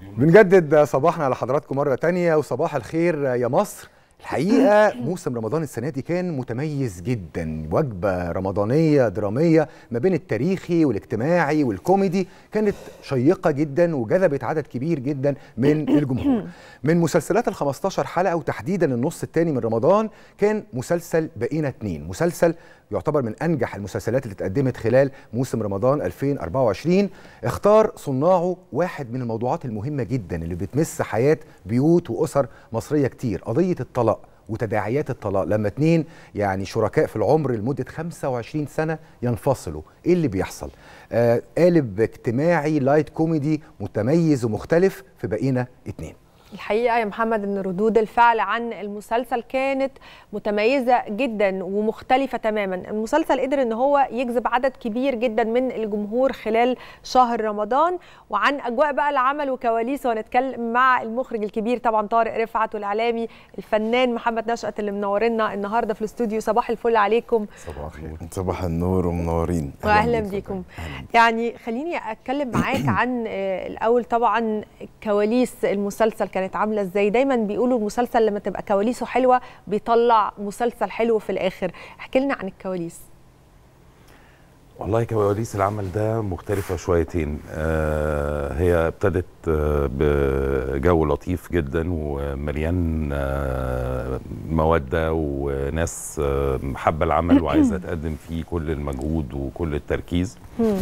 بنجدد صباحنا على حضراتكم مرة تانية وصباح الخير يا مصر الحقيقة موسم رمضان السنة دي كان متميز جدا وجبة رمضانية درامية ما بين التاريخي والاجتماعي والكوميدي كانت شيقة جدا وجذبت عدد كبير جدا من الجمهور من مسلسلات ال 15 حلقة وتحديدا النص الثاني من رمضان كان مسلسل بقينا اتنين مسلسل يعتبر من انجح المسلسلات اللي اتقدمت خلال موسم رمضان 2024 اختار صناعه واحد من الموضوعات المهمه جدا اللي بتمس حياه بيوت واسر مصريه كتير قضيه الطلاق وتداعيات الطلاق لما اتنين يعني شركاء في العمر لمده 25 سنه ينفصلوا ايه اللي بيحصل آه قالب اجتماعي لايت كوميدي متميز ومختلف في بقينا اتنين الحقيقه يا محمد ان ردود الفعل عن المسلسل كانت متميزه جدا ومختلفه تماما المسلسل قدر ان هو يجذب عدد كبير جدا من الجمهور خلال شهر رمضان وعن اجواء بقى العمل وكواليسه ونتكلم مع المخرج الكبير طبعا طارق رفعت والاعلامي الفنان محمد نشأت اللي منورنا النهارده في الاستوديو صباح الفل عليكم صباح الخير صباح النور ومنورين واهلا بيكم يعني خليني اتكلم معاك عن الاول طبعا كواليس المسلسل كانت عامله ازاي دايما بيقولوا المسلسل لما تبقى كواليسه حلوه بيطلع مسلسل حلو في الاخر احكي لنا عن الكواليس والله كواليس العمل ده مختلفة شويتين آه هي ابتدت آه بجو لطيف جدا ومليان آه مودة وناس آه حابة العمل وعايزة تقدم فيه كل المجهود وكل التركيز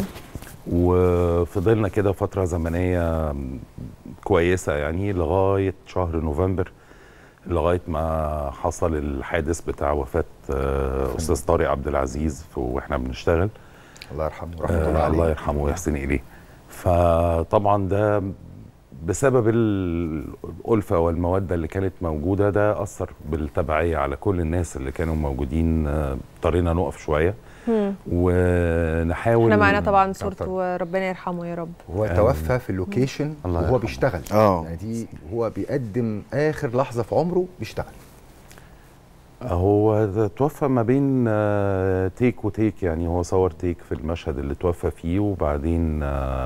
وفضلنا كده فترة زمنية كويسة يعني لغاية شهر نوفمبر لغاية ما حصل الحادث بتاع وفاة أستاذ طارق عبد العزيز واحنا بنشتغل الله يرحمه ورحمه الله عليه الله يرحمه ويحسن اليه فطبعا ده بسبب الألفة والمودة اللي كانت موجودة ده أثر بالتبعية على كل الناس اللي كانوا موجودين اضطرينا نقف شوية ونحاول احنا معانا طبعا صورته وربنا يرحمه يا رب هو توفى في اللوكيشن وهو بيشتغل اه يعني دي هو بيقدم اخر لحظه في عمره بيشتغل هو توفى ما بين تيك وتيك يعني هو صور تيك في المشهد اللي توفى فيه وبعدين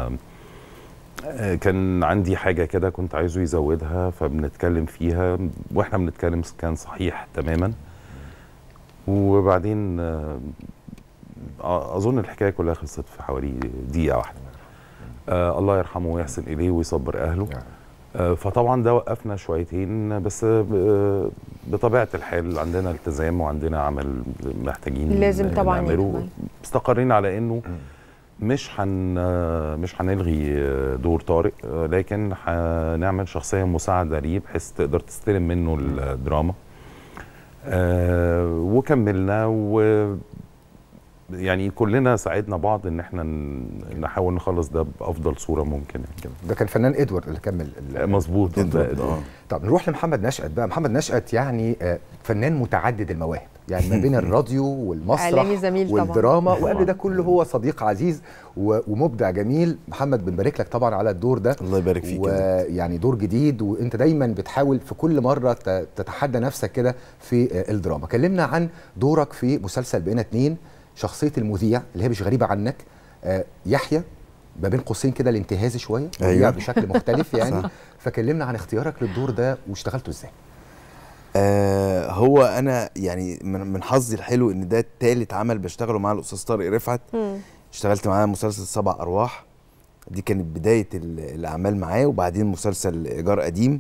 كان عندي حاجة كده كنت عايزه يزودها فبنتكلم فيها واحنا بنتكلم كان صحيح تماما وبعدين اظن الحكايه كلها خلصت في حوالي دقيقه واحده آه الله يرحمه ويحسن اليه ويصبر اهله آه فطبعا ده وقفنا شويتين بس آه بطبيعه الحال عندنا التزام وعندنا عمل محتاجين لازم طبعا نعمله استقرينا على انه مش هن مش هنلغي دور طارق لكن هنعمل شخصيه مساعده ليه بحيث تقدر تستلم منه الدراما آه وكملنا و يعني كلنا ساعدنا بعض ان احنا نحاول نخلص ده بافضل صوره ممكن يعني. ده كان فنان ادوارد اللي كمل مظبوط اه طب نروح لمحمد نشأت بقى محمد نشأت يعني فنان متعدد المواهب يعني ما بين الراديو والمسرح والدراما وقبل ده كله هو صديق عزيز ومبدع جميل محمد بنبارك لك طبعا على الدور ده الله يبارك فيك ويعني دور جديد وانت دايما بتحاول في كل مره تتحدى نفسك كده في الدراما كلمنا عن دورك في مسلسل بقينا اتنين شخصيه المذيع اللي هي مش غريبه عنك آه يحيى ما بين قوسين كده الانتهازي شويه أيوة. بشكل مختلف يعني فكلمنا عن اختيارك للدور ده واشتغلته ازاي آه هو انا يعني من حظي الحلو ان ده تالت عمل بشتغله مع الاستاذ طارق رفعت مم. اشتغلت معاه مسلسل سبع ارواح دي كانت بدايه الاعمال معاه وبعدين مسلسل ايجار قديم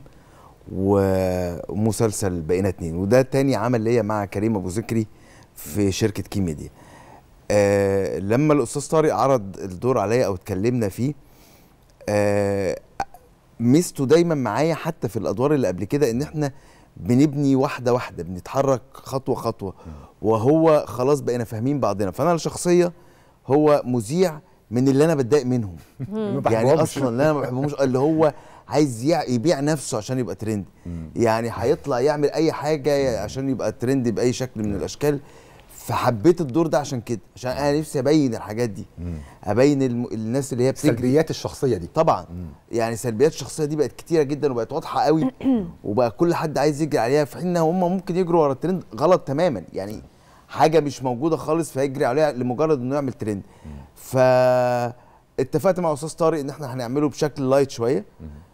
ومسلسل بقينا اتنين وده تاني عمل ليا مع كريم ابو ذكري في شركه كيميديا آه لما الاستاذ طارق عرض الدور عليا او اتكلمنا فيه آه ميزته دايما معايا حتى في الادوار اللي قبل كده ان احنا بنبني واحده واحده بنتحرك خطوه خطوه وهو خلاص بقينا فاهمين بعضنا فانا الشخصيه هو مذيع من اللي انا بتضايق منهم يعني اصلا اللي انا ما بحبهمش اللي هو عايز يبيع نفسه عشان يبقى ترند يعني هيطلع يعمل اي حاجه عشان يبقى ترند باي شكل من الاشكال فحبيت الدور ده عشان كده عشان انا نفسي ابين الحاجات دي مم. ابين الم... الناس اللي هي بتجري سلبيات الشخصيه دي طبعا مم. يعني سلبيات الشخصيه دي بقت كتيره جدا وبقت واضحه قوي وبقى كل حد عايز يجري عليها في حين ان هم ممكن يجروا ورا الترند غلط تماما يعني حاجه مش موجوده خالص فيجري عليها لمجرد انه يعمل ترند ف اتفقت مع استاذ طارق ان احنا هنعمله بشكل لايت شويه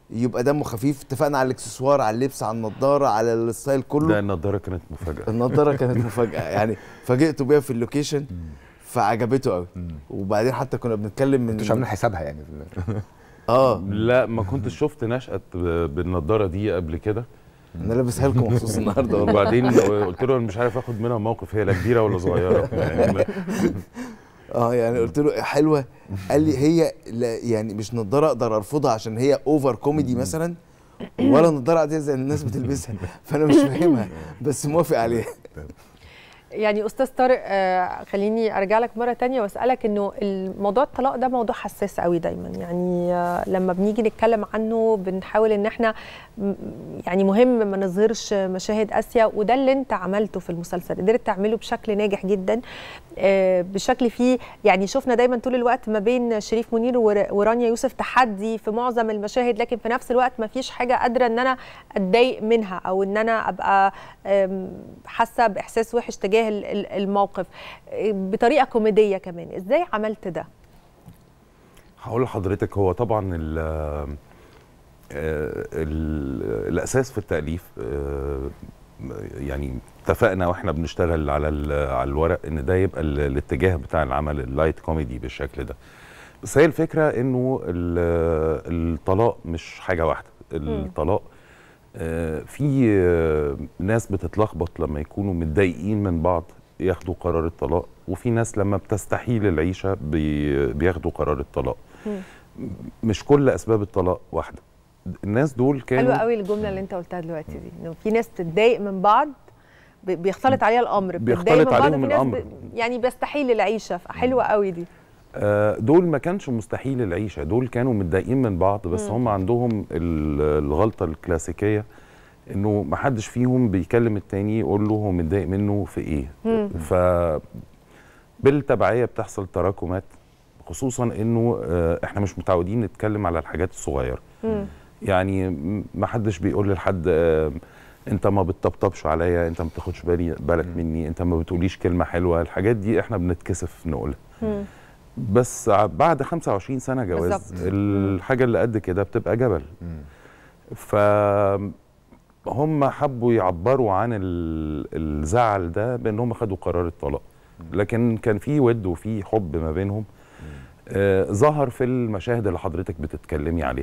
يبقى دمه خفيف اتفقنا على الاكسسوار على اللبس على النضاره على الستايل ده كله النضاره كانت مفاجاه النضاره كانت مفاجاه يعني فاجئته بيها في اللوكيشن فعجبته قوي وبعدين حتى كنا بنتكلم من انتوا عاملين حسابها يعني اه لا ما كنتش شفت نشأة بالنضاره دي قبل كده انا لابسها لكم مخصوص النهارده والله وبعدين قلت له انا مش عارف اخد منها موقف هي لا كبيره ولا صغيره يعني لا. اه يعني قلت له حلوه قال لي هي لا يعني مش نضاره اقدر ارفضها عشان هي اوفر كوميدي مثلا ولا نضاره عاديه زي الناس بتلبسها فانا مش فاهمها بس موافق عليها يعني استاذ طارق آه خليني ارجع لك مره تانية واسالك انه الموضوع الطلاق ده موضوع حساس قوي دايما يعني آه لما بنيجي نتكلم عنه بنحاول ان احنا م- يعني مهم ما نظهرش مشاهد قاسيه وده اللي انت عملته في المسلسل قدرت تعمله بشكل ناجح جدا آه بشكل فيه يعني شفنا دايما طول الوقت ما بين شريف منير ور- ورانيا يوسف تحدي في معظم المشاهد لكن في نفس الوقت ما فيش حاجه قادره ان انا اتضايق منها او ان انا ابقى آم، حاسه باحساس وحش تجاه ال- ال- الموقف آه، بطريقه كوميديه كمان ازاي عملت ده هقول لحضرتك هو طبعا ال ال الاساس في التاليف آه، يعني اتفقنا واحنا بنشتغل على ال- على الورق ان ده يبقى ال- الاتجاه بتاع العمل اللايت كوميدي بالشكل ده بس هي الفكره انه ال- الطلاق مش حاجه واحده الطلاق آه، في آه، ناس بتتلخبط لما يكونوا متضايقين من بعض ياخدوا قرار الطلاق وفي ناس لما بتستحيل العيشه بي- بياخدوا قرار الطلاق مش كل اسباب الطلاق واحده الناس دول كانوا حلوه قوي الجمله اللي انت قلتها دلوقتي دي انه في ناس بتتضايق من بعض ب- بيختلط عليها الامر بيختلط بتتضايق من بعض عليهم وفي ناس الأمر. ب- يعني بيستحيل العيشه فحلوه قوي دي آه، دول ما كانش مستحيل العيشه دول كانوا متضايقين من بعض بس هم عندهم ال- الغلطه الكلاسيكيه انه ما حدش فيهم بيكلم التاني يقول له هو متضايق منه في ايه ف بالتبعيه بتحصل تراكمات خصوصا انه آه، احنا مش متعودين نتكلم على الحاجات الصغيره يعني م- ما حدش بيقول لحد آه، انت ما بتطبطبش عليا انت ما بتاخدش بالي بالك مني انت ما بتقوليش كلمه حلوه الحاجات دي احنا بنتكسف نقولها بس ع- بعد 25 سنه جواز بالظبط. الحاجه اللي قد كده بتبقى جبل ف هم حبوا يعبروا عن ال- الزعل ده بان هم خدوا قرار الطلاق لكن كان في ود وفي حب ما بينهم آه ظهر في المشاهد اللي حضرتك بتتكلمي عليها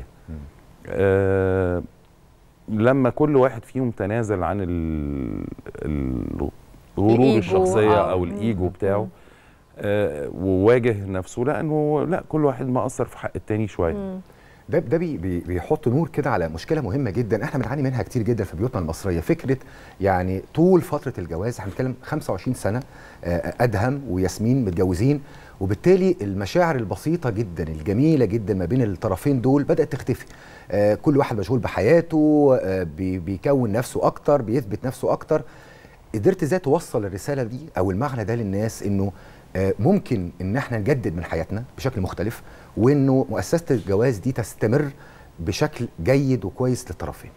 آه لما كل واحد فيهم تنازل عن ال- ال- الغرور الإيجو، الشخصيه آه. او الايجو بتاعه آه وواجه نفسه لانه لا كل واحد مقصر في حق التاني شويه ده ده بي بي بيحط نور كده على مشكله مهمه جدا احنا بنعاني منها كتير جدا في بيوتنا المصريه فكره يعني طول فتره الجواز احنا بنتكلم 25 سنه آه، ادهم وياسمين متجوزين وبالتالي المشاعر البسيطه جدا الجميله جدا ما بين الطرفين دول بدات تختفي آه، كل واحد مشغول بحياته آه، بي- بيكون نفسه اكتر بيثبت نفسه اكتر قدرت ازاي توصل الرساله دي او المعنى ده للناس انه آه، ممكن ان احنا نجدد من حياتنا بشكل مختلف وانه مؤسسه الجواز دي تستمر بشكل جيد وكويس للطرفين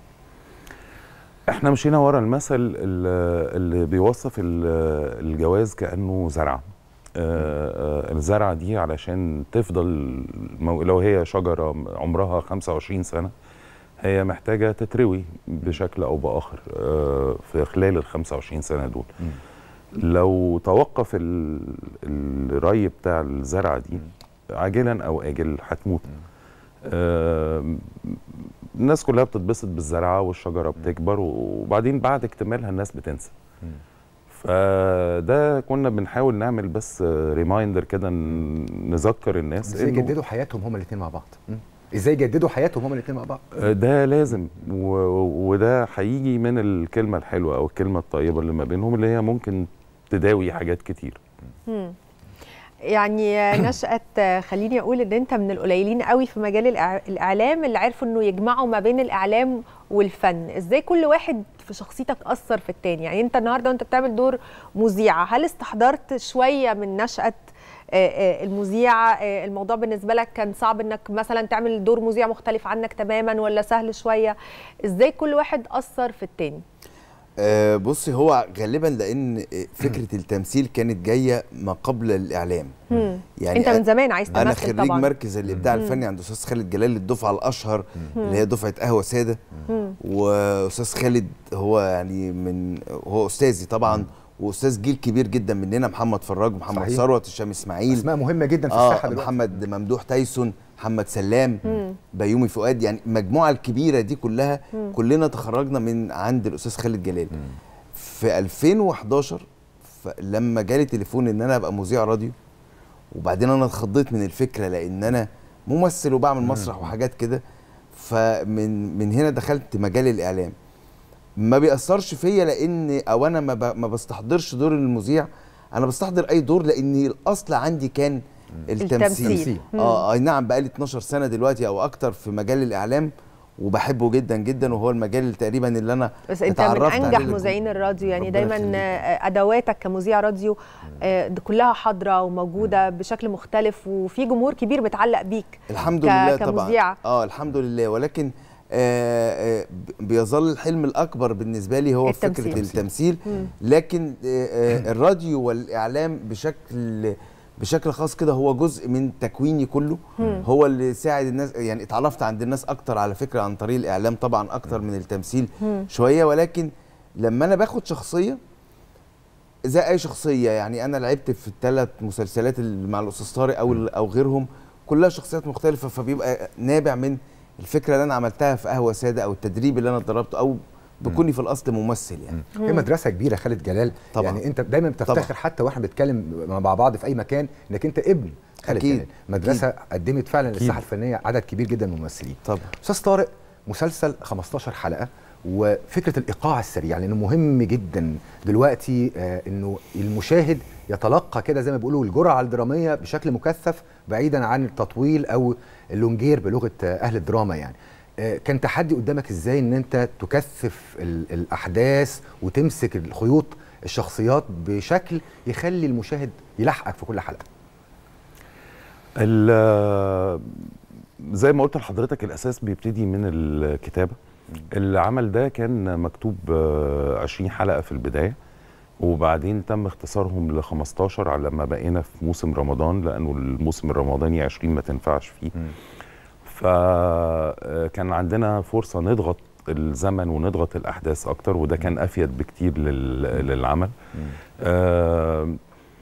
احنا مشينا ورا المثل ال- اللي بيوصف ال- الجواز كانه زرعه آه، آه، الزرعه دي علشان تفضل مو- لو هي شجره عمرها 25 سنه هي محتاجه تتروي بشكل او باخر آه، في خلال ال 25 سنه دول لو توقف ال- الري بتاع الزرعه دي عاجلا او اجل هتموت آه، الناس كلها بتتبسط بالزرعه والشجره بتكبر وبعدين بعد اكتمالها الناس بتنسى فده كنا بنحاول نعمل بس ريمايندر كده ن- نذكر الناس ازاي يجددوا حياتهم هما الاثنين مع بعض مم. ازاي يجددوا حياتهم هما الاثنين مع بعض ده لازم و... وده هيجي من الكلمه الحلوه او الكلمه الطيبه اللي ما بينهم اللي هي ممكن تداوي حاجات كتير يعني نشأت خليني اقول ان انت من القليلين قوي في مجال الإع- الاعلام اللي عرفوا انه يجمعوا ما بين الاعلام والفن ازاي كل واحد في شخصيتك اثر في التاني يعني انت النهارده وانت بتعمل دور مذيعه هل استحضرت شويه من نشأة آه، آه، المذيعه آه، الموضوع بالنسبه لك كان صعب انك مثلا تعمل دور مذيع مختلف عنك تماما ولا سهل شويه ازاي كل واحد اثر في التاني آه بصي هو غالبا لان فكره التمثيل كانت جايه ما قبل الاعلام مم. انت من زمان عايز انا تمثل خريج طبعا مركز الابداع الفني عند استاذ خالد جلال الدفعه الاشهر اللي هي دفعه قهوه ساده مم. واستاذ خالد هو يعني من هو استاذي طبعا واستاذ جيل كبير جدا مننا محمد فراج ومحمد صحيح. ثروت هشام اسماعيل اسماء مهمه جدا في اه الساحه دلوقتي محمد ممدوح تايسون محمد سلام مم. بيومي فؤاد يعني المجموعه الكبيره دي كلها كلنا تخرجنا من عند الاستاذ خالد جلال في 2011 ف- لما جالي تليفون ان انا ابقى مذيع راديو وبعدين انا اتخضيت من الفكره لان انا ممثل وبعمل مسرح وحاجات كده فمن من هنا دخلت مجال الاعلام ما بيأثرش فيا لان او انا ما, ب- ما بستحضرش دور المذيع انا بستحضر اي دور لان الاصل عندي كان التمثيل, التمثيل. اه اي نعم بقالي 12 سنه دلوقتي او اكتر في مجال الاعلام وبحبه جدا جدا وهو المجال اللي تقريبا اللي انا بس انت من اتعرفت انجح عليه مذيعين الراديو يعني ربنا دايما يخليك. آه، ادواتك كمذيع راديو آه، دي كلها حاضره وموجوده بشكل مختلف وفي جمهور كبير متعلق بيك الحمد ك- لله كمذيع. طبعا اه الحمد لله ولكن آه آه ب- بيظل الحلم الاكبر بالنسبه لي هو التمثيل. فكره التمثيل لكن آه آه الراديو والاعلام بشكل بشكل خاص كده هو جزء من تكويني كله هو اللي ساعد الناس يعني اتعرفت عند الناس اكتر على فكره عن طريق الاعلام طبعا اكتر من التمثيل شويه ولكن لما انا باخد شخصيه زي اي شخصيه يعني انا لعبت في الثلاث مسلسلات اللي مع الاستاذ طارق او او غيرهم كلها شخصيات مختلفه فبيبقى نابع من الفكره اللي انا عملتها في قهوه ساده او التدريب اللي انا اتدربته او بكوني في الاصل ممثل يعني هي مدرسه كبيره خالد جلال طبعاً. يعني انت دايما بتفتخر طبعاً. حتى واحنا بنتكلم مع بعض في اي مكان انك انت ابن خالد أكيد. جلال مدرسه قدمت فعلا للساحه الفنيه عدد كبير جدا من الممثلين طبعا استاذ طارق مسلسل 15 حلقه وفكره الايقاع السريع لانه مهم جدا دلوقتي آه انه المشاهد يتلقى كده زي ما بيقولوا الجرعه الدراميه بشكل مكثف بعيدا عن التطويل او اللونجير بلغه آه اهل الدراما يعني آه كان تحدي قدامك ازاي ان انت تكثف ال- الاحداث وتمسك الخيوط الشخصيات بشكل يخلي المشاهد يلحقك في كل حلقه ال- زي ما قلت لحضرتك الاساس بيبتدي من الكتابه العمل ده كان مكتوب آه، 20 حلقه في البدايه وبعدين تم اختصارهم ل 15 على ما بقينا في موسم رمضان لانه الموسم الرمضاني 20 ما تنفعش فيه فكان عندنا فرصه نضغط الزمن ونضغط الاحداث اكتر وده كان افيد بكتير لل- للعمل آه،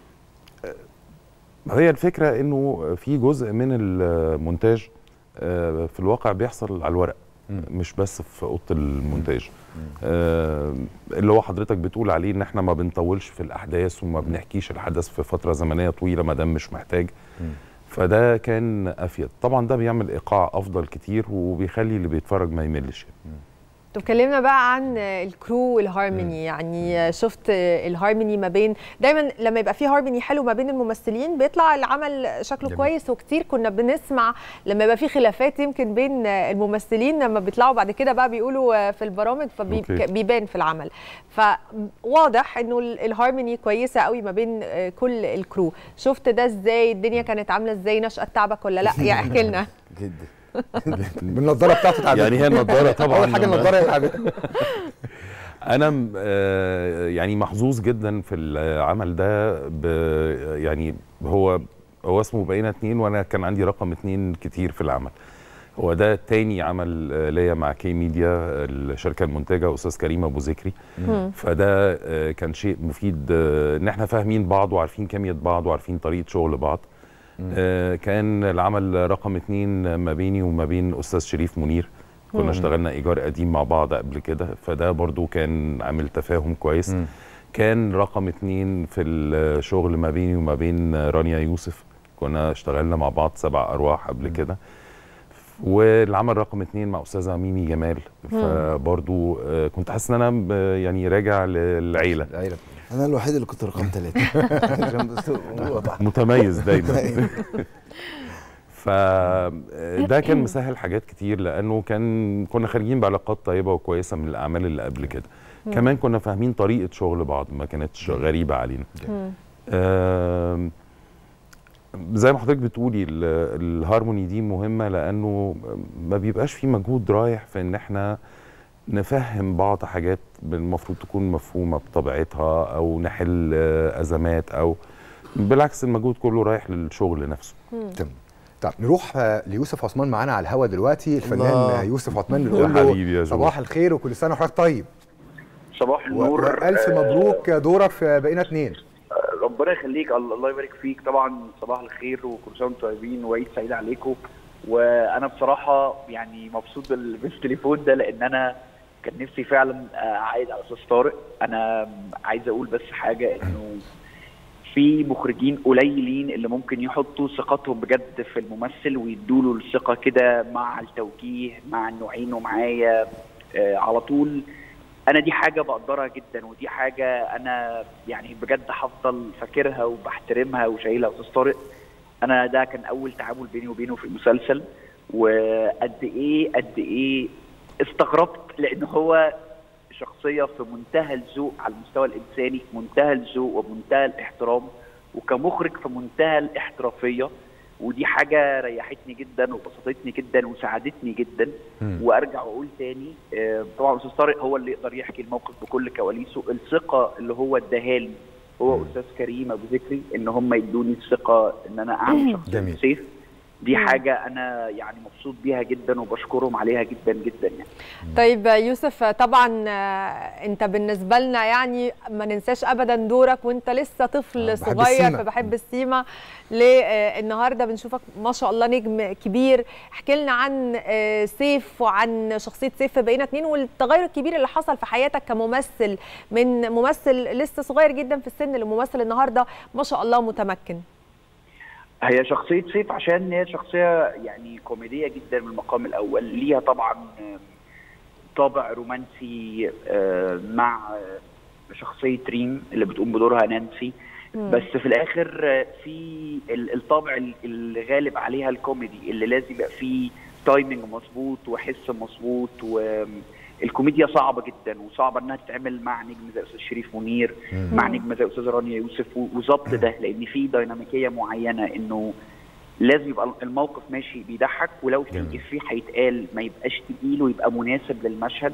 هي الفكره انه في جزء من المونتاج آه، في الواقع بيحصل على الورق مش بس في اوضه المونتاج آه، اللي هو حضرتك بتقول عليه ان احنا ما بنطولش في الاحداث وما بنحكيش الحدث في فتره زمنيه طويله ما دام مش محتاج فده كان افيد طبعا ده بيعمل ايقاع افضل كتير وبيخلي اللي بيتفرج ما يملش يعني. طب كلمنا بقى عن الكرو والهارموني يعني شفت الهارموني ما بين دايما لما يبقى في هارموني حلو ما بين الممثلين بيطلع العمل شكله جميل. كويس وكتير كنا بنسمع لما يبقى في خلافات يمكن بين الممثلين لما بيطلعوا بعد كده بقى بيقولوا في البرامج أوكي. فبيبان في العمل فواضح انه ال- الهارموني كويسه قوي ما بين كل الكرو شفت ده ازاي الدنيا كانت عامله ازاي نشأة تعبك ولا لا يعني احكي لنا جدا بالنضاره بتاعته تعبت يعني هي النضاره طبعا اول حاجه النضاره تعبت انا م- آه، يعني محظوظ جدا في العمل ده ب يعني هو هو اسمه بقينا اتنين وانا كان عندي رقم اتنين كتير في العمل هو ده تاني عمل آه، ليا مع كي ميديا الشركه المنتجه استاذ كريم ابو ذكري فده آه، كان شيء مفيد آه، ان احنا فاهمين بعض وعارفين كيمياء بعض وعارفين طريقه شغل بعض آه، كان العمل رقم اتنين ما بيني وما بين استاذ شريف منير كنا اشتغلنا ايجار قديم مع بعض قبل كده فده برضو كان عامل تفاهم كويس كان رقم اتنين في الشغل ما بيني وما بين رانيا يوسف كنا اشتغلنا مع بعض سبع ارواح قبل كده والعمل رقم اتنين مع استاذه ميمي جمال فبرضو آه، كنت حاسس ان انا آه، يعني راجع للعيله العيله انا الوحيد اللي كنت رقم ثلاثة عشان بس واضح. متميز دايما فده كان مسهل حاجات كتير لانه كان كنا خارجين بعلاقات طيبه وكويسه من الاعمال اللي قبل كده كمان كنا فاهمين طريقه شغل بعض ما كانتش غريبه علينا آم، زي ما حضرتك بتقولي ال- الهارموني دي مهمه لانه ما بيبقاش في مجهود رايح في ان احنا نفهم بعض حاجات المفروض تكون مفهومه بطبيعتها او نحل آه، ازمات او بالعكس المجهود كله رايح للشغل نفسه تمام طب نروح آه، ليوسف عثمان معانا على الهوا دلوقتي الفنان الله. آه، يوسف عثمان يا نقول حبيبي يا له جو. صباح الخير وكل سنه وحضرتك طيب صباح و- النور والف آه، مبروك دورك في بقينا اتنين آه، ربنا يخليك الله الله يبارك فيك طبعا صباح الخير وكل سنه وانتم طيبين وعيد سعيد عليكم وانا بصراحه يعني مبسوط بال- بالتليفون ده لان انا كان نفسي فعلا آه، اعيد على استاذ طارق انا عايز اقول بس حاجه انه في مخرجين قليلين اللي ممكن يحطوا ثقتهم بجد في الممثل ويدوا له الثقه كده مع التوجيه مع انه عينه معايا آه، على طول انا دي حاجه بقدرها جدا ودي حاجه انا يعني بجد هفضل فاكرها وبحترمها وشايلها استاذ طارق انا ده كان اول تعامل بيني وبينه في المسلسل وقد ايه قد ايه استغربت لان هو شخصيه في منتهى الذوق على المستوى الانساني في منتهى الذوق ومنتهى الاحترام وكمخرج في منتهى الاحترافيه ودي حاجه ريحتني جدا وبسطتني جدا وساعدتني جدا مم. وارجع واقول تاني آه، طبعا استاذ طارق هو اللي يقدر يحكي الموقف بكل كواليسه الثقه اللي هو اداها لي هو استاذ كريم ابو ذكري ان هم يدوني الثقه ان انا اعمل شخصيه جميل. سيف دي حاجه انا يعني مبسوط بيها جدا وبشكرهم عليها جدا جدا يعني طيب يوسف طبعا آه، انت بالنسبه لنا يعني ما ننساش ابدا دورك وانت لسه آه، طفل بحب صغير السيما. في بحب السيما للنهارده بنشوفك ما شاء الله نجم كبير احكي لنا عن آه، سيف وعن شخصيه سيف في بقينا اتنين والتغير الكبير اللي حصل في حياتك كممثل من ممثل لسه صغير جدا في السن لممثل النهارده ما شاء الله متمكن هي شخصية سيف عشان هي شخصية يعني كوميدية جدا من المقام الأول ليها طبعا آه، طابع رومانسي آه، مع آه، شخصية ريم اللي بتقوم بدورها نانسي بس في الآخر آه، في ال- الطابع ال- اللي غالب عليها الكوميدي اللي لازم يبقى فيه تايمنج مظبوط وحس مظبوط والكوميديا صعبة جدا وصعبة انها تتعمل مع نجم زي استاذ شريف منير مع نجمه زي استاذه رانيا يوسف و- وظبط ده لان في ديناميكيه معينه انه لازم يبقى الموقف ماشي بيضحك ولو في جميل. افيه هيتقال ما يبقاش تقيل ويبقى مناسب للمشهد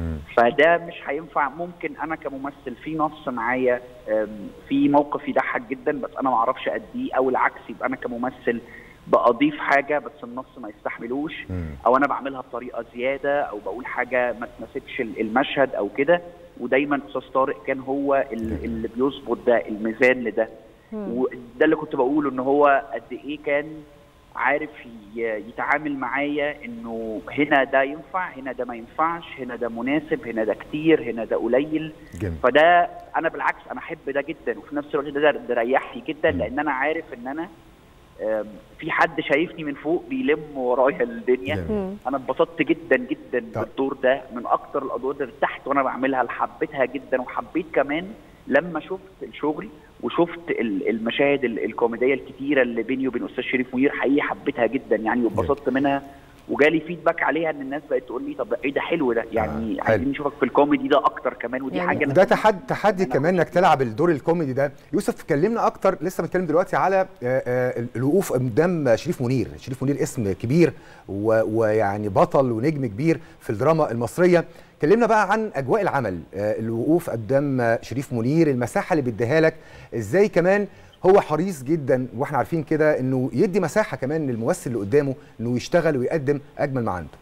فده مش هينفع ممكن انا كممثل في نص معايا أم، في موقف يضحك جدا بس انا ما اعرفش اديه او العكس يبقى انا كممثل بضيف حاجه بس النص ما يستحملوش او انا بعملها بطريقه زياده او بقول حاجه ما تناسبش ال- المشهد او كده ودايما استاذ طارق كان هو ال- اللي بيظبط ده الميزان لده وده اللي كنت بقوله ان هو قد ايه كان عارف ي- يتعامل معايا انه هنا ده ينفع هنا ده ما ينفعش هنا ده مناسب هنا ده كتير هنا ده قليل جميل فده انا بالعكس انا احب ده جدا وفي نفس الوقت ده ده ريحني جدا لان انا عارف ان انا آم، في حد شايفني من فوق بيلم ورايا الدنيا جميل. انا اتبسطت جدا جدا طب. بالدور ده من اكتر الادوار اللي ارتحت وانا بعملها اللي حبيتها جدا وحبيت كمان لما شفت الشغل وشفت ال- المشاهد ال- الكوميديه الكتيره اللي بيني وبين استاذ شريف منير حقيقي حبيتها جدا يعني واتبسطت منها وجالي فيدباك عليها ان الناس بقت تقول لي طب ايه ده حلو ده يعني آه، حلو. عايزين نشوفك في الكوميدي ده اكتر كمان ودي يعني حاجه أنا وده كنت- تحدي تحدي كمان انك تلعب الدور الكوميدي ده يوسف كلمنا اكتر لسه بنتكلم دلوقتي على آه، آه، الوقوف قدام شريف منير شريف منير اسم كبير و- ويعني بطل ونجم كبير في الدراما المصريه كلمنا بقى عن اجواء العمل آه، الوقوف قدام آه، شريف منير المساحه اللي بيديها لك ازاي كمان هو حريص جدا واحنا عارفين كده انه يدي مساحه كمان للممثل اللي قدامه انه يشتغل ويقدم اجمل ما عنده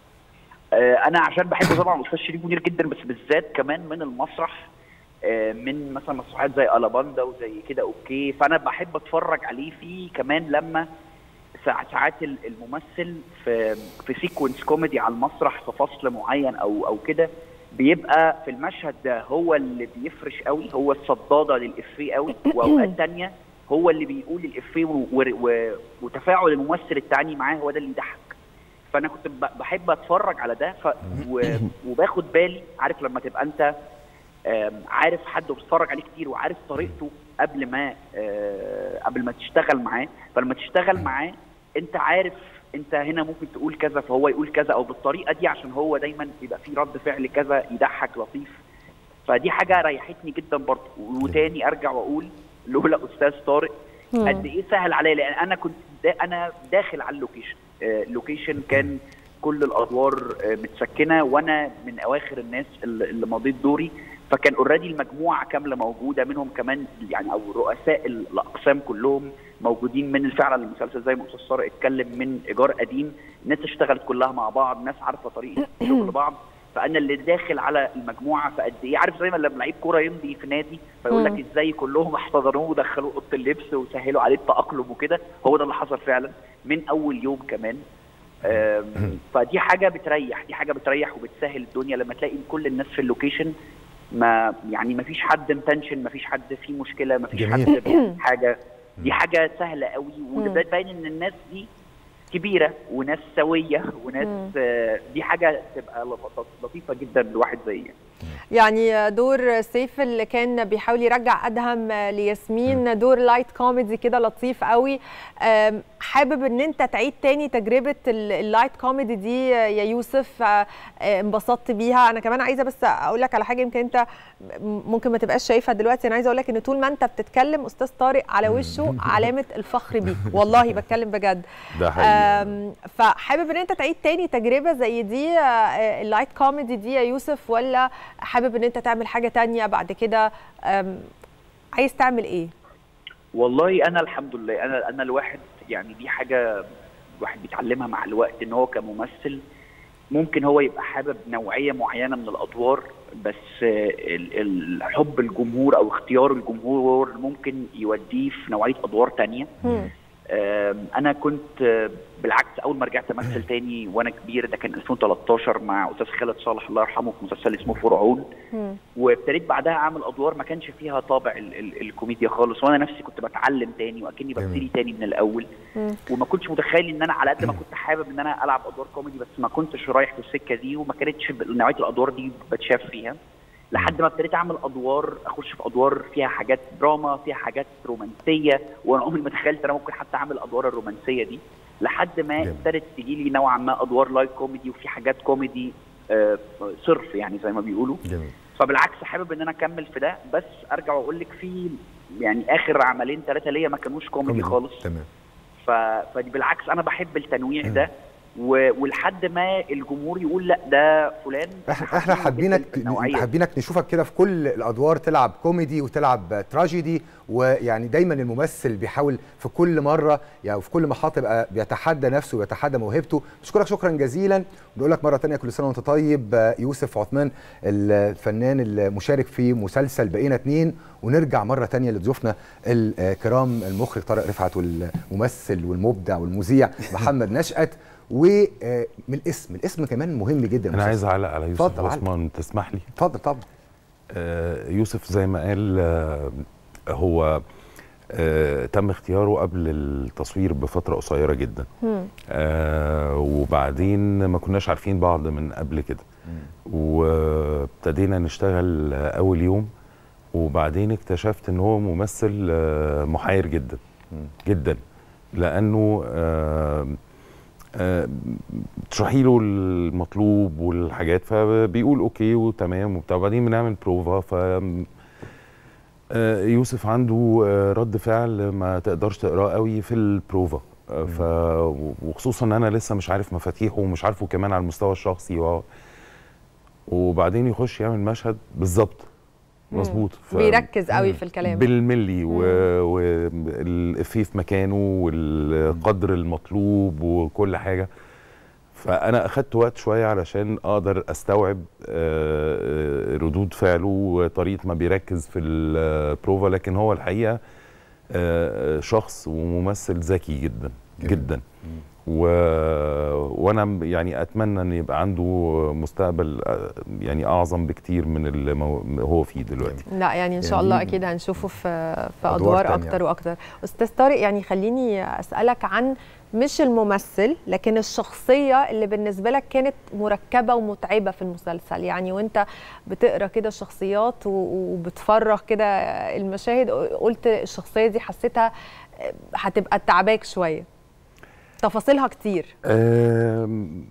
آه، انا عشان بحب طبعا استاذ شريف منير جدا بس بالذات كمان من المسرح آه، من مثلا مسرحيات زي الاباندا وزي كده اوكي فانا بحب اتفرج عليه فيه كمان لما ساع- ساعات ال- الممثل في في سيكونس كوميدي على المسرح في فصل معين او او كده بيبقى في المشهد ده هو اللي بيفرش قوي هو الصداده للافيه قوي واوقات تانية هو اللي بيقول الافيه و- و- وتفاعل الممثل التاني معاه هو ده اللي يضحك فانا كنت ب- بحب اتفرج على ده ف... و... وباخد بالي عارف لما تبقى انت آم، عارف حد وبتتفرج عليه كتير وعارف طريقته قبل ما آه، قبل ما تشتغل معاه فلما تشتغل معاه انت عارف انت هنا ممكن تقول كذا فهو يقول كذا او بالطريقه دي عشان هو دايما بيبقى فيه رد فعل كذا يضحك لطيف فدي حاجه ريحتني جدا برضه وتاني ارجع واقول لولا استاذ طارق قد ايه سهل عليا لان انا كنت دا انا داخل على اللوكيشن آه، اللوكيشن كان كل الادوار آه، متسكنه وانا من اواخر الناس اللي اللي مضيت دوري فكان اوريدي المجموعه كامله موجوده منهم كمان يعني او رؤساء ال- الاقسام كلهم موجودين من فعلا المسلسل زي ما استاذ طارق اتكلم من ايجار قديم ناس اشتغلت كلها مع بعض ناس عارفه طريقه شغل بعض فانا اللي داخل على المجموعه فقد ايه عارف زي ما لما لعيب كوره يمضي في نادي فيقول لك مم. ازاي كلهم احتضنوه ودخلوه اوضه اللبس وسهلوا عليه التاقلم وكده هو ده اللي حصل فعلا من اول يوم كمان آم، فدي حاجه بتريح دي حاجه بتريح وبتسهل الدنيا لما تلاقي كل الناس في اللوكيشن ما يعني ما فيش حد متنشن ما فيش حد فيه مشكله ما فيش حد جميل. بيعمل حاجه دي حاجه سهله قوي وده باين ان الناس دي كبيره وناس سويه وناس آه، دي حاجه تبقى لط- لطيفه جدا لواحد زي يعني دور سيف اللي كان بيحاول يرجع ادهم لياسمين دور لايت كوميدي كده لطيف قوي أم، حابب ان انت تعيد تاني تجربه ال- اللايت كوميدي دي يا يوسف أه، انبسطت بيها انا كمان عايزه بس اقول لك على حاجه يمكن انت ممكن ما تبقاش شايفها دلوقتي انا عايزه اقول لك ان طول ما انت بتتكلم استاذ طارق على وشه علامه الفخر بيك والله بتكلم بجد ده حقيقي أم، فحابب ان انت تعيد تاني تجربه زي دي آه، اللايت كوميدي دي يا يوسف ولا حابب ان انت تعمل حاجه تانية بعد كده أم، عايز تعمل ايه والله انا الحمد لله انا انا الواحد يعني دي حاجه الواحد بيتعلمها مع الوقت ان هو كممثل ممكن هو يبقى حابب نوعيه معينه من الادوار بس آه، ال- ال- حب الجمهور او اختيار الجمهور ممكن يوديه في نوعيه ادوار تانية مم. آم، انا كنت آه، بالعكس اول ما رجعت امثل تاني وانا كبير ده كان 2013 مع استاذ خالد صالح الله يرحمه في مسلسل اسمه فرعون مم. وابتديت بعدها اعمل ادوار ما كانش فيها طابع ال ال الكوميديا خالص وانا نفسي كنت بتعلم تاني واكني جميل. ببتدي تاني من الاول مم. وما كنتش متخيل ان انا على قد ما كنت حابب ان انا العب ادوار كوميدي بس ما كنتش رايح في السكه دي وما كانتش ب- نوعيه الادوار دي بتشاف فيها لحد ما ابتديت اعمل ادوار اخش في ادوار فيها حاجات دراما فيها حاجات رومانسيه وانا عمري ما تخيلت انا ممكن حتى اعمل الادوار الرومانسيه دي لحد ما جميل. ابتدت تجي لي نوعا ما ادوار لايت كوميدي وفي حاجات كوميدي آه، صرف يعني زي ما بيقولوا جميل فبالعكس حابب ان انا اكمل في ده بس ارجع واقول لك في يعني اخر عملين ثلاثه ليا ما كانوش كوميدي خالص تمام ف... فدي بالعكس انا بحب التنويع ده و... ولحد ما الجمهور يقول لا ده فلان احنا احنا حابينك جداً النوعية. حابينك نشوفك كده في كل الادوار تلعب كوميدي وتلعب تراجيدي ويعني دايما الممثل بيحاول في كل مره يعني في كل محطه يبقى بيتحدى نفسه ويتحدى موهبته بشكرك شكرا جزيلا ونقول لك مره تانية كل سنه وانت طيب آه، يوسف عثمان الفنان المشارك في مسلسل بقينا اتنين ونرجع مره تانية لضيوفنا الكرام المخرج طارق رفعت والممثل والمبدع والمذيع محمد نشأت ومن الاسم الاسم كمان مهم جدا انا عايز اعلق على يوسف اتفضل، علق. عثمان تسمح لي اتفضل طبعا آه، يوسف زي ما قال آه، هو آه، تم اختياره قبل التصوير بفترة قصيرة جدا مم. آه، وبعدين ما كناش عارفين بعض من قبل كده وابتدينا نشتغل آه، أول يوم وبعدين اكتشفت ان هو ممثل آه، محير جدا جدا لانه آه، آه، تشرحي له المطلوب والحاجات فبيقول اوكي وتمام وبتاع وبعدين بنعمل بروفا ف آه، يوسف عنده آه، رد فعل ما تقدرش تقراه قوي في البروفا آه، ف وخصوصا ان انا لسه مش عارف مفاتيحه ومش عارفه كمان على المستوى الشخصي و... وبعدين يخش يعمل مشهد بالظبط مظبوط ف... بيركز قوي في الكلام بالملي والإفيه في مكانه والقدر المطلوب وكل حاجه فانا اخدت وقت شويه علشان اقدر استوعب آه، ردود فعله وطريقه ما بيركز في البروفا لكن هو الحقيقه آه، شخص وممثل ذكي جدا جميل. جدا و... وانا يعني اتمنى ان يبقى عنده مستقبل آه، يعني اعظم بكتير من اللي مو- هو فيه دلوقتي لا يعني ان شاء يعني الله اكيد هنشوفه في في أدوار ادوار تانية. اكتر واكتر استاذ طارق يعني خليني اسالك عن مش الممثل لكن الشخصيه اللي بالنسبه لك كانت مركبه ومتعبه في المسلسل يعني وانت بتقرا كده الشخصيات و- وبتفرغ كده المشاهد قلت الشخصيه دي حسيتها هتبقى تعباك شويه تفاصيلها كتير آم،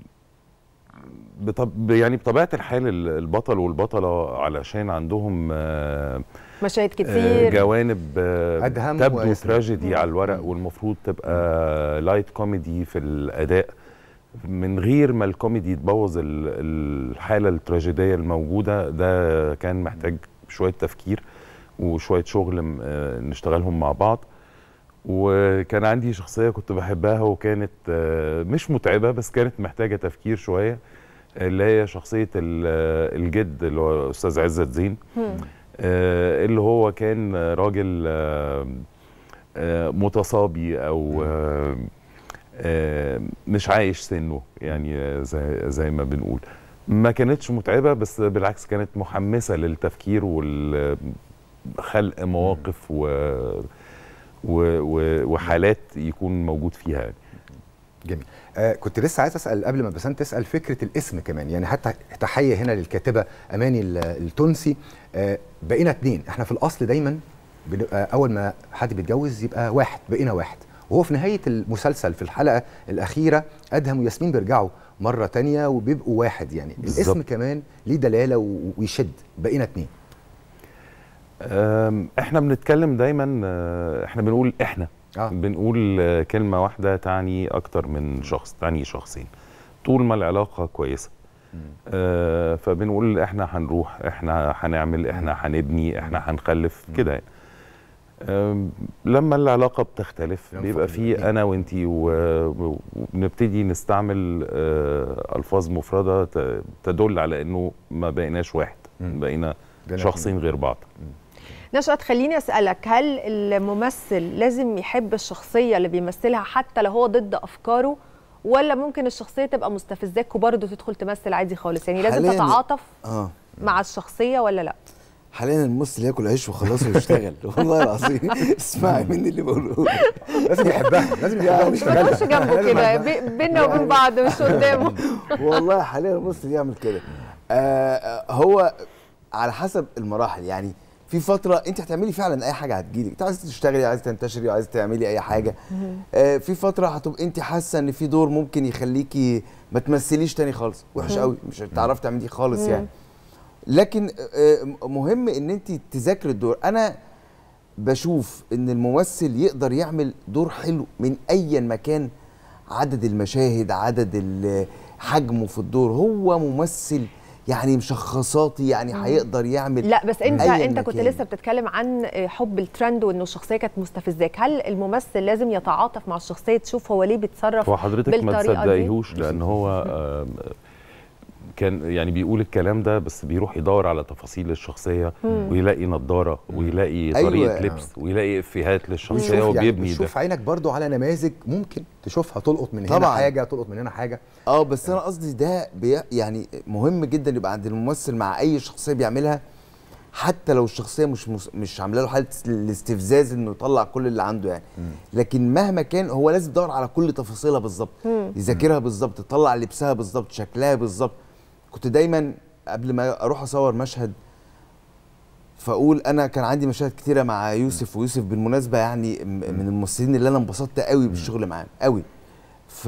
بطب يعني بطبيعه الحال ال- البطل والبطله علشان عندهم آه، مشاهد آه، كتير جوانب آه، أدهم تبدو وياسمين. تراجيدي على الورق والمفروض تبقى لايت كوميدي في الاداء من غير ما الكوميدي تبوظ ال- الحاله التراجيديه الموجوده ده كان محتاج شويه تفكير وشويه شغل م- آه، نشتغلهم مع بعض وكان عندي شخصيه كنت بحبها وكانت آه، مش متعبه بس كانت محتاجه تفكير شويه اللي هي شخصيه ال- آه، الجد اللي هو استاذ عزت زين آه، اللي هو كان راجل آه، آه، متصابي او آه، آه، مش عايش سنه يعني آه، زي زي ما بنقول ما كانتش متعبه بس بالعكس كانت محمسه للتفكير وخلق مواقف و و- و- وحالات يكون موجود فيها يعني. جميل آه كنت لسه عايز اسال قبل ما بسنت تسال فكره الاسم كمان يعني حتى تحيه هنا للكاتبه اماني ال- التونسي آه بقينا اتنين احنا في الاصل دايما بنبقى اول ما حد بيتجوز يبقى واحد بقينا واحد وهو في نهايه المسلسل في الحلقه الاخيره ادهم وياسمين بيرجعوا مره تانية وبيبقوا واحد يعني الاسم بالظبط. كمان ليه دلاله و- ويشد بقينا اتنين أم، احنا بنتكلم دايما آه، احنا بنقول احنا آه. بنقول آه، كلمه واحده تعني اكتر من شخص تعني شخصين طول ما العلاقه كويسه آه فبنقول احنا هنروح احنا هنعمل احنا هنبني احنا هنخلف كده يعني آم، لما العلاقه بتختلف ينفع بيبقى الاتنين. في انا وانتي و- وبنبتدي نستعمل آه الفاظ مفرده ت- تدل على انه ما بقيناش واحد مم. بقينا بقينا شخصين غير بعض نشأت خليني أسألك هل الممثل لازم يحب الشخصية اللي بيمثلها حتى لو هو ضد أفكاره ولا ممكن الشخصية تبقى مستفزاك وبرضه تدخل تمثل عادي خالص يعني لازم حالياً- تتعاطف اه مع الشخصية ولا لا حاليا الممثل ياكل عيش وخلاص ويشتغل والله العظيم اسمعي مني اللي بقوله لازم يحبها لازم يحبها ما ويشتغلها تخش جنبه كده بي- بينا وبين بعض مش قدامه والله حاليا الممثل يعمل كده آه آه، هو على حسب المراحل يعني في فتره انت هتعملي فعلا اي حاجه هتجيلك انت عايزه تشتغلي عايزه تنتشري عايزه تعملي اي حاجه آه في فتره هتبقى انت حاسه ان في دور ممكن يخليكي ما تمثليش تاني خالص وحش قوي مش هتعرفي تعمليه خالص يعني لكن آه، مهم ان انت تذاكري الدور انا بشوف ان الممثل يقدر يعمل دور حلو من اي مكان عدد المشاهد عدد ال- حجمه في الدور هو ممثل يعني مشخصاتي يعني هيقدر يعمل لا بس انت أياً انت كنت مكان. لسه بتتكلم عن حب الترند وانه الشخصيه كانت مستفزاك هل الممثل لازم يتعاطف مع الشخصيه تشوف هو ليه بيتصرف هو حضرتك ما بالطريقة دي؟ تصدقيهوش لان هو آم، كان يعني بيقول الكلام ده بس بيروح يدور على تفاصيل الشخصيه ويلاقي نظاره ويلاقي أيوة. طريقه لبس ويلاقي افيهات للشخصيه ويشوف يعني وبيبني ده بتشوف عينك برضو على نماذج ممكن تشوفها تلقط من هنا طبعاً. حاجه تلقط من هنا حاجه اه بس انا قصدي ده بي يعني مهم جدا يبقى عند الممثل مع اي شخصيه بيعملها حتى لو الشخصيه مش مس- مش عامله له حاله الاستفزاز انه يطلع كل اللي عنده يعني لكن مهما كان هو لازم يدور على كل تفاصيلها بالظبط يذاكرها بالظبط يطلع لبسها بالظبط شكلها بالظبط كنت دايما قبل ما اروح اصور مشهد فاقول انا كان عندي مشاهد كتيره مع يوسف ويوسف بالمناسبه يعني م- من الممثلين اللي انا انبسطت قوي بالشغل معاهم قوي ف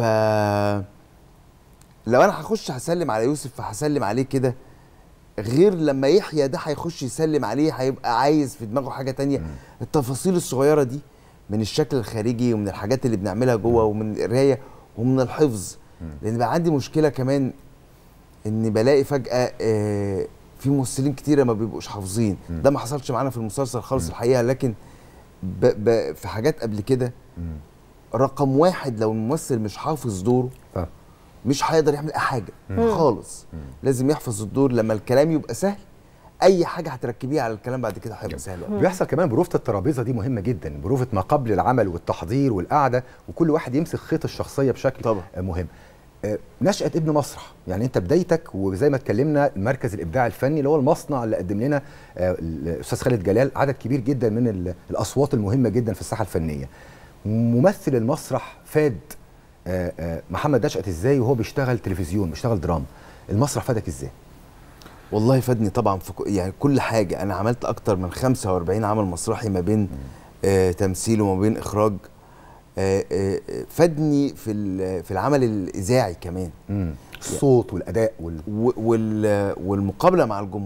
لو انا هخش هسلم على يوسف فهسلم عليه كده غير لما يحيى ده هيخش يسلم عليه هيبقى عايز في دماغه حاجه تانية التفاصيل الصغيره دي من الشكل الخارجي ومن الحاجات اللي بنعملها جوه ومن القرايه ومن الحفظ لان بقى عندي مشكله كمان ان بلاقي فجاه آه، في ممثلين كتيره ما بيبقوش حافظين ده ما حصلش معانا في المسلسل خالص الحقيقه لكن ب ب في حاجات قبل كده رقم واحد لو الممثل مش حافظ دوره ف- مش هيقدر يعمل اي حاجه خالص لازم يحفظ الدور لما الكلام يبقى سهل اي حاجه هتركبيها على الكلام بعد كده هيبقى سهل أوي. بيحصل كمان بروفة الترابيزه دي مهمه جدا بروفة ما قبل العمل والتحضير والقعده وكل واحد يمسك خيط الشخصيه بشكل طبعا. آه، مهم آه، نشأة ابن مسرح يعني انت بدايتك وزي ما اتكلمنا المركز الابداع الفني اللي هو المصنع اللي قدم لنا آه، الاستاذ خالد جلال عدد كبير جدا من ال- الاصوات المهمه جدا في الساحه الفنيه ممثل المسرح فاد آه، آه، محمد نشأت ازاي وهو بيشتغل تلفزيون بيشتغل دراما المسرح فادك ازاي والله فادني طبعا في ك- يعني كل حاجه انا عملت اكتر من 45 عمل مسرحي ما بين آه تمثيل وما بين اخراج آه آه آه، فادني في ال- في العمل الاذاعي كمان الصوت والاداء وال... و- وال والمقابله مع الجمهور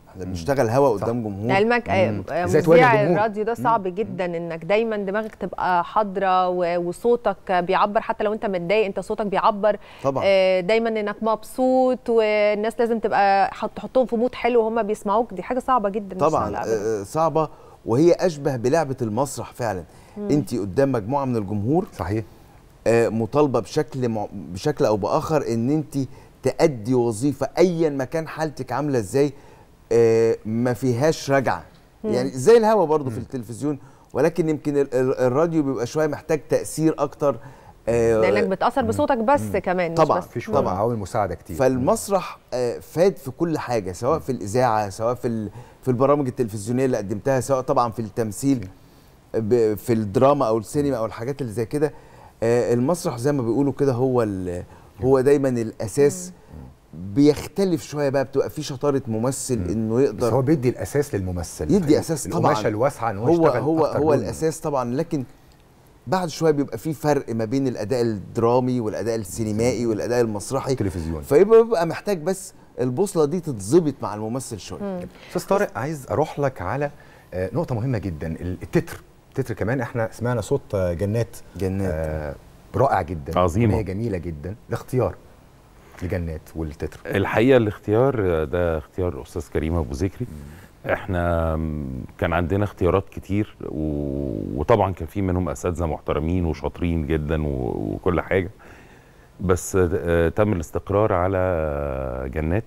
احنا بنشتغل هوا قدام جمهور لعلمك آه، مم. آه، إزاي تواجه مذيع الجمهور؟ الراديو ده صعب جدا انك دايما دماغك تبقى حاضره و- وصوتك بيعبر حتى لو انت متضايق انت صوتك بيعبر طبعا. آه، دايما انك مبسوط والناس لازم تبقى حط- تحطهم في مود حلو وهم بيسمعوك دي حاجه صعبه جدا مش طبعا سهلة أبداً. آه، صعبه وهي اشبه بلعبه المسرح فعلا انت قدام مجموعه من الجمهور صحيح آه، مطالبه بشكل مع- بشكل او باخر ان انت تأدي وظيفه ايا ما كان حالتك عامله ازاي آه، ما فيهاش رجعه يعني زي الهوا برضو في التلفزيون ولكن يمكن ال- ال- الراديو بيبقى شويه محتاج تاثير اكتر آه، لانك بتاثر بصوتك بس كمان مش طبعاً. بس في شويه طبعاً. معاون مساعده كتير فالمسرح آه، فاد في كل حاجه سواء في الاذاعه سواء في ال- في البرامج التلفزيونيه اللي قدمتها سواء طبعا في التمثيل ب- في الدراما او السينما او الحاجات اللي زي كده آه، المسرح زي ما بيقولوا كده هو ال- هو دايما الاساس بيختلف شويه بقى بتبقى في شطاره ممثل انه بس يقدر هو بيدي الاساس للممثل يدي اساس طبعا القماشه الواسعه ان هو هو يشتغل هو أكتر هو لون. الاساس طبعا لكن بعد شويه بيبقى في فرق ما بين الاداء الدرامي والاداء السينمائي والاداء المسرحي التلفزيون. فيبقى بيبقى محتاج بس البوصله دي تتظبط مع الممثل شويه استاذ طارق عايز اروح لك على آه، نقطه مهمه جدا التتر التتر كمان احنا سمعنا صوت آه، جنات جنات. آه، رائع جدا عظيمة. أغنية جميله جدا الاختيار لجنات والتتر الحقيقه الاختيار ده اختيار استاذ كريم ابو ذكري احنا كان عندنا اختيارات كتير و- وطبعا كان في منهم اساتذه محترمين وشاطرين جدا و- وكل حاجه بس آه، تم الاستقرار على جنات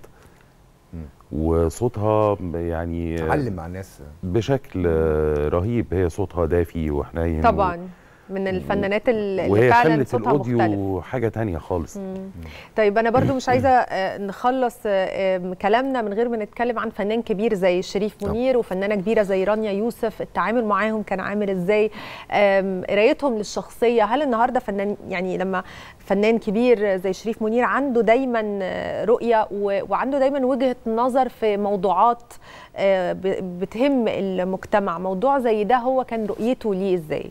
وصوتها يعني علم مع الناس بشكل آه، رهيب هي صوتها دافي وحنين طبعا من الفنانات اللي وهي فعلا خلت صوتها مختلف الاوديو حاجه تانية خالص طيب انا برضو مش عايزه آه، نخلص آه، آم، كلامنا من غير ما نتكلم عن فنان كبير زي شريف منير وفنانه كبيره زي رانيا يوسف التعامل معاهم كان عامل ازاي آم، قرايتهم للشخصيه هل النهارده فنان يعني لما فنان كبير زي شريف منير عنده دايما آه، رؤيه و- وعنده دايما وجهه نظر في موضوعات آه، ب- بتهم المجتمع موضوع زي ده هو كان رؤيته ليه ازاي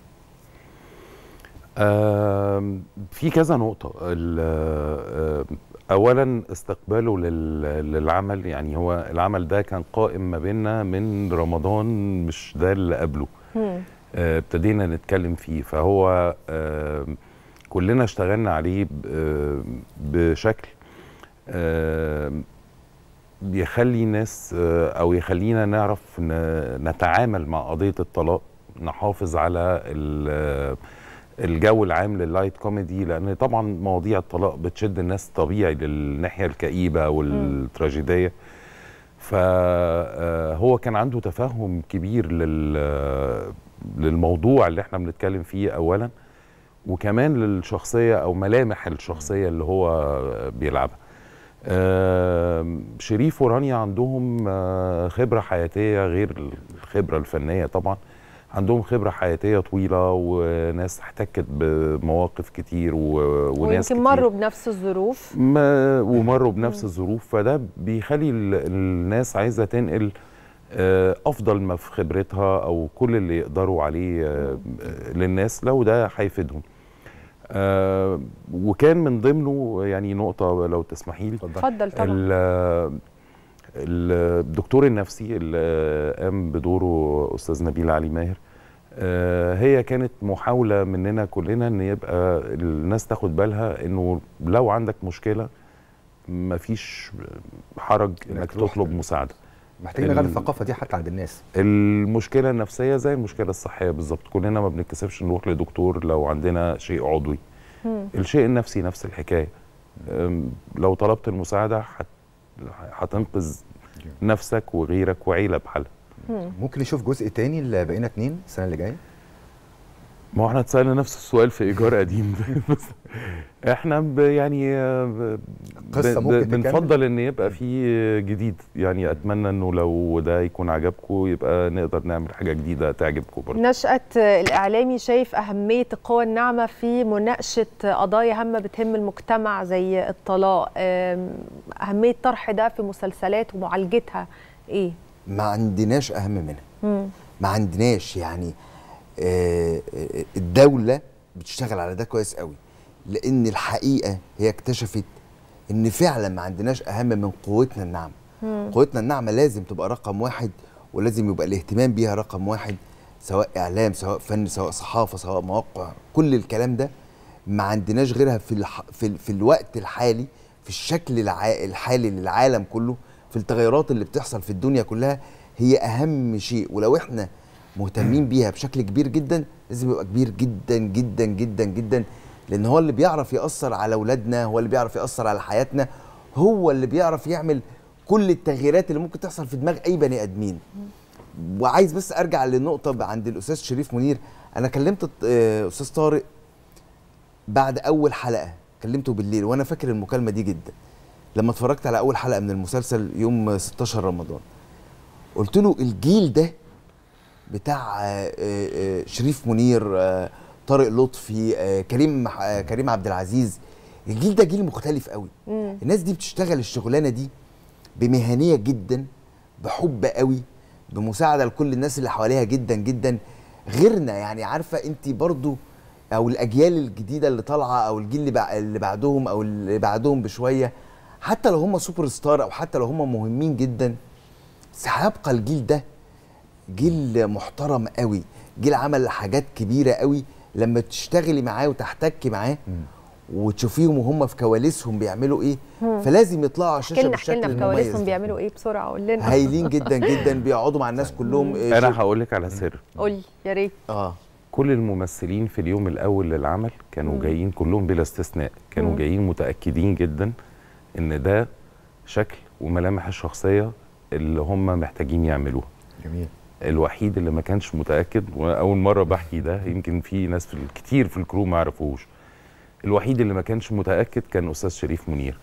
آم، في كذا نقطة ال- آه، أولا استقباله لل- للعمل يعني هو العمل ده كان قائم ما بيننا من رمضان مش ده اللي قبله آه، ابتدينا نتكلم فيه فهو آم، كلنا اشتغلنا عليه ب- آم، بشكل آم، بيخلي الناس آه، او يخلينا نعرف ن- نتعامل مع قضيه الطلاق نحافظ على ال- الجو العام لللايت كوميدي لان طبعا مواضيع الطلاق بتشد الناس طبيعي للناحيه الكئيبه والتراجيديه فهو كان عنده تفهم كبير لل للموضوع اللي احنا بنتكلم فيه اولا وكمان للشخصيه او ملامح الشخصيه اللي هو بيلعبها آم، شريف ورانيا عندهم آه، خبرة حياتية غير الخبرة الفنية طبعا عندهم خبرة حياتية طويلة وناس احتكت بمواقف كتير و... وناس ويمكن كتير مروا بنفس الظروف ما ومروا بنفس الظروف فده بيخلي ال- الناس عايزة تنقل آه، أفضل ما في خبرتها أو كل اللي يقدروا عليه آه، آه، للناس لو ده هيفيدهم آه، وكان من ضمنه يعني نقطة لو تسمحي لي اتفضل طبعا ال- الدكتور النفسي اللي قام بدوره استاذ نبيل علي ماهر آه، هي كانت محاوله مننا كلنا ان يبقى الناس تاخد بالها انه لو عندك مشكله مفيش حرج انك تروح تطلب ت- مساعده محتاجين نغير ال- الثقافه دي حتى عند الناس المشكله النفسيه زي المشكله الصحيه بالظبط كلنا ما بنتكسفش نروح لدكتور لو عندنا شيء عضوي الشيء النفسي نفس الحكايه أم، لو طلبت المساعده هت- هتنقذ نفسك وغيرك وعيله بحالها ممكن نشوف جزء تاني اللي بقينا اتنين السنه اللي جايه ما هو احنا اتسالنا نفس السؤال في ايجار قديم بس احنا ب يعني آه، ب- قصة ب- ممكن تكمل؟ بنفضل ان يبقى في جديد يعني اتمنى انه لو ده يكون عجبكم يبقى نقدر نعمل حاجه جديده تعجبكم برضه نشأة الإعلامي شايف أهمية القوى الناعمة في مناقشة قضايا هامة بتهم المجتمع زي الطلاق أم، أهمية طرح ده في مسلسلات ومعالجتها إيه؟ ما عندناش اهم منها ما عندناش يعني آه، آه، الدوله بتشتغل على ده كويس قوي لان الحقيقه هي اكتشفت ان فعلا ما عندناش اهم من قوتنا الناعمه قوتنا الناعمه لازم تبقى رقم واحد ولازم يبقى الاهتمام بيها رقم واحد سواء اعلام سواء فن سواء صحافه سواء مواقع كل الكلام ده ما عندناش غيرها في الح... في, ال... في الوقت الحالي في الشكل الع... الحالي للعالم كله في التغيرات اللي بتحصل في الدنيا كلها هي اهم شيء ولو احنا مهتمين بيها بشكل كبير جدا لازم يبقى كبير جدا جدا جدا جدا لان هو اللي بيعرف ياثر على اولادنا هو اللي بيعرف ياثر على حياتنا هو اللي بيعرف يعمل كل التغييرات اللي ممكن تحصل في دماغ اي بني ادمين وعايز بس ارجع للنقطه عند الاستاذ شريف منير انا كلمت آه، استاذ طارق بعد اول حلقه كلمته بالليل وانا فاكر المكالمه دي جدا لما اتفرجت على اول حلقه من المسلسل يوم 16 رمضان قلت له الجيل ده بتاع آه، آه، شريف منير آه، طارق لطفي آه، كريم مح- آه، كريم عبد العزيز الجيل ده جيل مختلف قوي الناس دي بتشتغل الشغلانه دي بمهنيه جدا بحب قوي بمساعده لكل الناس اللي حواليها جدا جدا غيرنا يعني عارفه انت برضو او الاجيال الجديده اللي طالعه او الجيل اللي, بع... اللي بعدهم او اللي بعدهم بشويه حتى لو هم سوبر ستار او حتى لو هم مهمين جدا بس هيبقى الجيل ده جيل محترم قوي جيل عمل حاجات كبيره قوي لما تشتغلي معاه وتحتكي معاه وتشوفيهم وهم في كواليسهم بيعملوا ايه فلازم يطلعوا على احكي الشاشه لنا احكي بالشكل لنا في المميز كواليسهم ده. بيعملوا ايه بسرعه قول لنا هايلين جدا جدا بيقعدوا مع الناس كلهم آه، انا شو- هقول لك على سر قول لي يا ريت اه كل الممثلين في اليوم الاول للعمل كانوا جايين كلهم بلا استثناء كانوا جايين متاكدين جدا ان ده شكل وملامح الشخصيه اللي هم محتاجين يعملوها جميل الوحيد اللي ما كانش متاكد واول مره بحكي ده يمكن في ناس في كتير في الكرو ما يعرفوش الوحيد اللي ما كانش متاكد كان استاذ شريف منير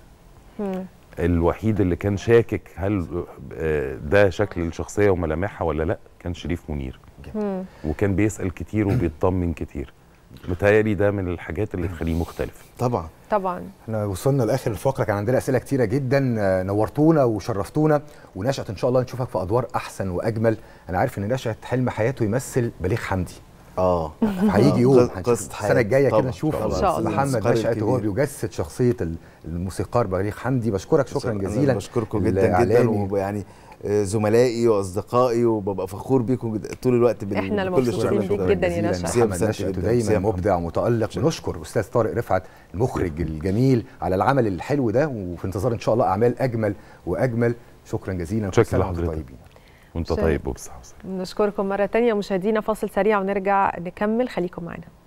الوحيد اللي كان شاكك هل آه، ده شكل الشخصيه وملامحها ولا لا كان شريف منير وكان بيسال كتير وبيطمن كتير متهيألي ده من الحاجات اللي تخليه مختلف طبعا طبعا احنا وصلنا لاخر الفقره كان عندنا اسئله كتيره جدا آه، نورتونا وشرفتونا ونشأت ان شاء الله نشوفك في ادوار احسن واجمل انا عارف ان نشأت حلم حياته يمثل بليغ حمدي اه هيجي يوم قصة هنشوف حياة. السنه الجايه كده طبعاً، نشوف طبعاً. إن شاء الله. محمد الموسيقار نشأت وهو الكبير. بيجسد شخصيه ال- الموسيقار بليغ حمدي بشكرك شكرا أنا جزيلا بشكركم جدا جدا الإعلامي. ويعني آه، زملائي واصدقائي وببقى فخور بيكم جدا طول الوقت بال- إحنا اللي بكل مبسوطين الشغل بيك ده. جدا يا جزيلاً نشأت. ميرسي محمد بسنت نشأت جداً. ميرسي دايما يا محمد. مبدع ومتألق ونشكر استاذ طارق رفعت المخرج الجميل على العمل الحلو ده وفي انتظار ان شاء الله اعمال اجمل واجمل شكرا جزيلا شكرا كل سنة وأنتم لحضرتك. طيبين وانت شكراً. طيب وبصحه وسلامة. نشكركم مره تانية مشاهدينا فاصل سريع ونرجع نكمل خليكم معانا